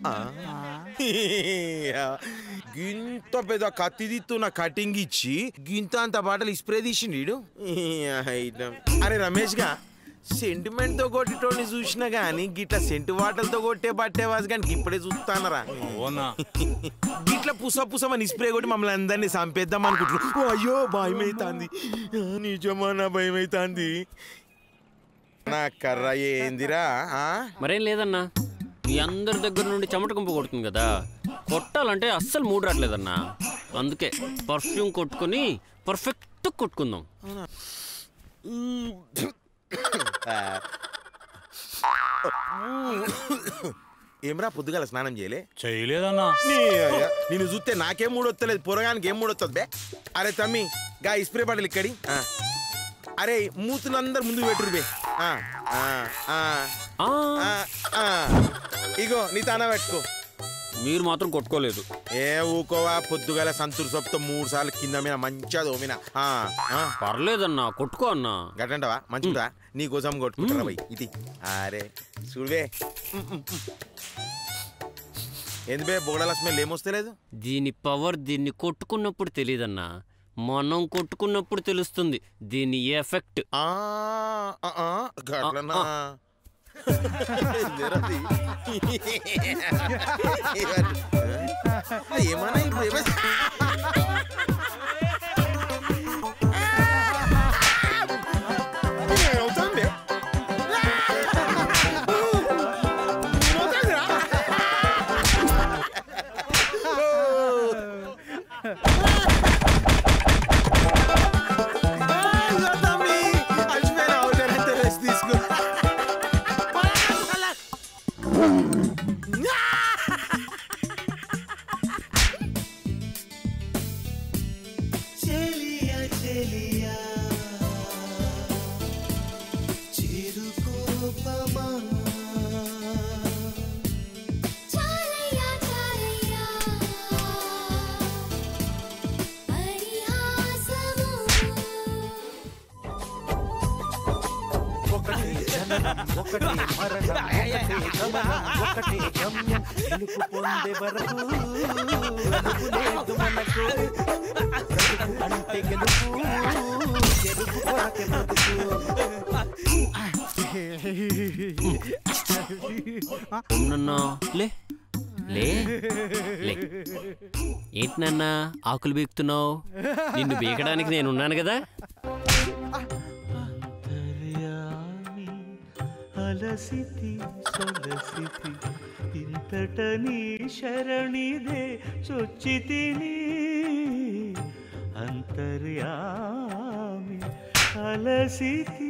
గింత పెద్ద కత్తి దిత్తున్న కటింగ్ ఇచ్చి గింత అంత బాటలు స్ప్రే తీసిండు వీడు అరే రమేష్ గా సెంటిమెంట్ తో కొట్టేటోడిని చూసినా గానీ గిట్ల సెంటు వాటలతో కొట్టే బట్టేవాసు కానీ ఇప్పుడే చూస్తానరా ఓనా గిట్ల పుస పుసమని స్ప్రే కొట్టి మమ్మల్ని అందరినీ చంపేద్దాం అనుకుంటున్నాం ఓ అయ్యో భయం అవుతుంది నిజమా నా భయం అవుతుంది నా కర్ర ఏందిరా ఆ? మరేం లేదన్నా మీ అందరి దగ్గర నుండి చెమట గుంప కొడుతుంది కదా కొట్టాలంటే అస్సలు మూడు రావట్లేదన్నా అందుకే పర్ఫ్యూమ్ కొట్టుకొని పర్ఫెక్ట్ కొట్టుకుందాం ఏమ్రా పొద్దుగాల స్నానం చేయలే చేయలేదన్నా నీ అయ్య, నిన్ను చూస్తే నాకేం మూడు వస్తలేదు పొరగానికి ఏం మూడు వస్తుంది బే అరే తమ్మి గా స్ప్రే బాటిల్ ఇక్కడి ఆ. అరే మూతులందరు ముందు పెట్టురు బే ఆ, ఆ, ఆ, ఆ, ఆ, ఆ. ఇగో నీ తాన పెట్టుకో మీరు మాత్రం కొట్టుకోలేదు ఏ ఊకోవా పొద్దుగాల సంతూర్ సొప్తో మూడు సార్లు కింద మీద మంచిగా దోమిన ఆ, ఆ. పర్లేదన్నా కొట్టుకో అన్నా గట్టంటవా మంచిదా నీ కోసం కొట్టుకుంటారా బై ఇది అరే చూడవే ఏంది బే బోడల స్మెల్ ఏమొస్తలేదు దీని పవర్ దీన్ని కొట్టుకున్నప్పుడు తెలియదన్నా మనం కొట్టుకున్నప్పుడు తెలుస్తుంది దీని ఎఫెక్ట్ ఆ, ఆ, ఆ, గట్లనా జరది. ఏమన్నా ఇప్పుడు ఏమ- ఏమవుతుంది? ఏమవుతుందిరా? ఆ, ఇదిగో తమ్మి. అలసిపోయినావు, జరంత rest తీసుకో. చెలియా చెలియా చిరుకోపమా చాలయ్యా చాలయ్యా పరిహాసము ఒకటే జననం ఒకటే మరణం ఒకటే గమనం ఒకటే గమ్యం గెలుపు పొందే వరకు అలుపు లేదు మనకు బ్రతుకు అంటే గెలుపు గెలుపు కొరకే బ్రతుకు ఉన్నన్నా లే లే లే ఏంటి నాన్న ఆకులు బీకుతున్నావు నిన్ను బీకడానికి నేను ఉన్నాను కదా అంతర్యామి అలసితి సొలసితి ఇంతట నీ శరణిదే చొచ్చితిని అంతర్యామి అలసితి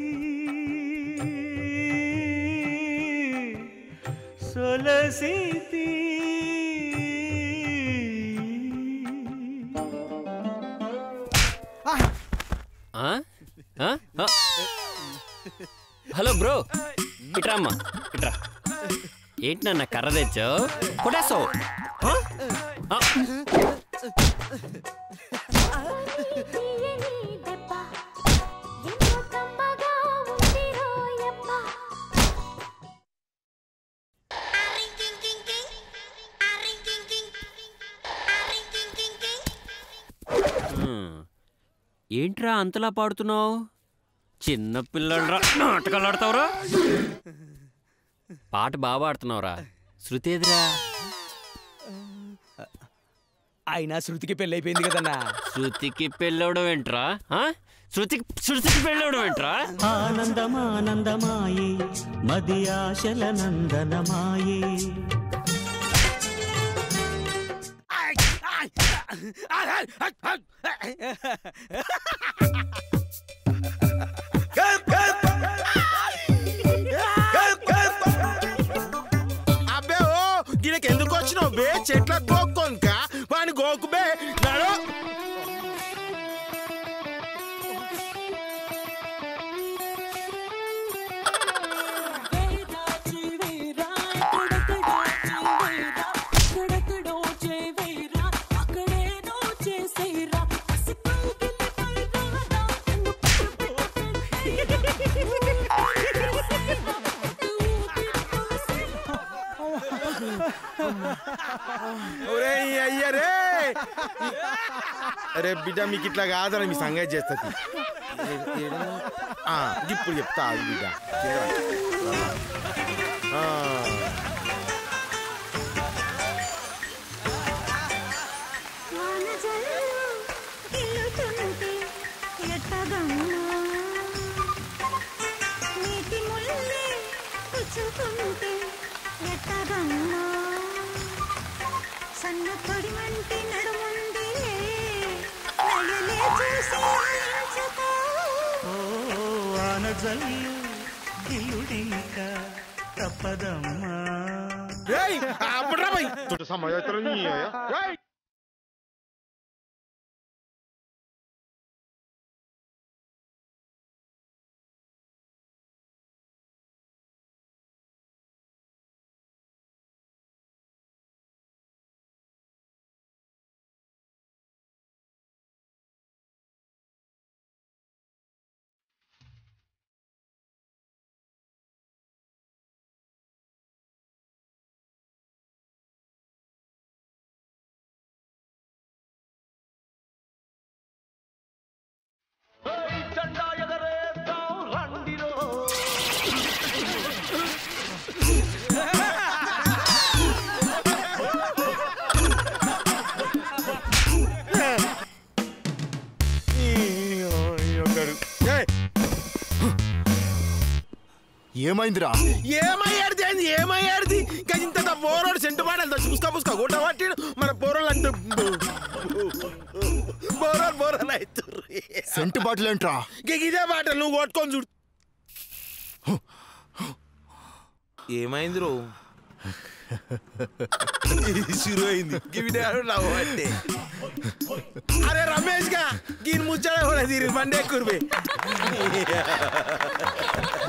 సొలసితి ఆ? ఆ? ఆ? హలో బ్రో ఇట్రా అమ్మా ఇట్రా ఏంటి నాన్న కర్ర తెచ్చావు కొట్టేస్తావు ఆ? ఆ? తీయని దెబ్బ ఎంతో కమ్మగా ఉంది రోయప్ప హ్మ్. ఏంట్రా అంతలా పాడుతున్నావు చిన్న పిల్లడ్రా నాటకాలు ఆడతావురా పాట బాగా పాడుతున్నావురా శృతి ఎదురా అయినా శృతికి పెళ్ళైపోయింది కదన్నా శృతికి పెళ్ళవడం ఏంట్రా ఆ? శృతికి శృతికి పెళ్ళవడం ఏంట్రా ఆనందమానందమాయే మది ఆశల నందనమాయే అబ్బే ఓ గినకి ఎందుకు వచ్చినావు బే చెట్ల గోక్కొనక వాని గోకు బే నడు ఒరే ఈ అయ్యరే అరే బిడ్డ మీకు ఇట్లా కాదని మీ సంగతి చేస్తుంది ఇప్పుడు చెప్తా ఆగు బిడ్డ ఆ. వాన జల్లు గిల్లుతుంటే ఎట్టగమ్మా నీటి ముల్లే పుచ్చుకుంటే ఎట్టగమ్మా సన్న పొడి వంటి నడుముంది నయలే చూసి ఆలించుకో. ఓ ఆనజల్లు గిల్లుడింక తప్పదమ్మా ఏయ్, ఆపుడ్రా బై. తుడు సమయత్రం నీ అయ్యా. ఏయ్. ఈ, ఈ ఒక్కడు. ఏయ్, ఏమైందిరా ఏమయ్యాడిది ఏంది ఏమయ్యాడిది ఇంకా ఇంత పోరోడు సెంటు పాడలు పుస్కా పుస్కా గుట్ట పట్టిడు మన పోరోళ్ళు అంటూ బోరోలు బోరోలు అవుతుర్రు సెంటు బాటిల్ ఏంట్రా ఇక ఇదే మాట నువ్వు కొట్టుకొని చూడు ఏమైంది రో షురు అయింది గివిడాడు నవ్వు అంటే అరే రమేష్ గా దీని ముచ్చట కూడా తీరి బండి ఎక్కురు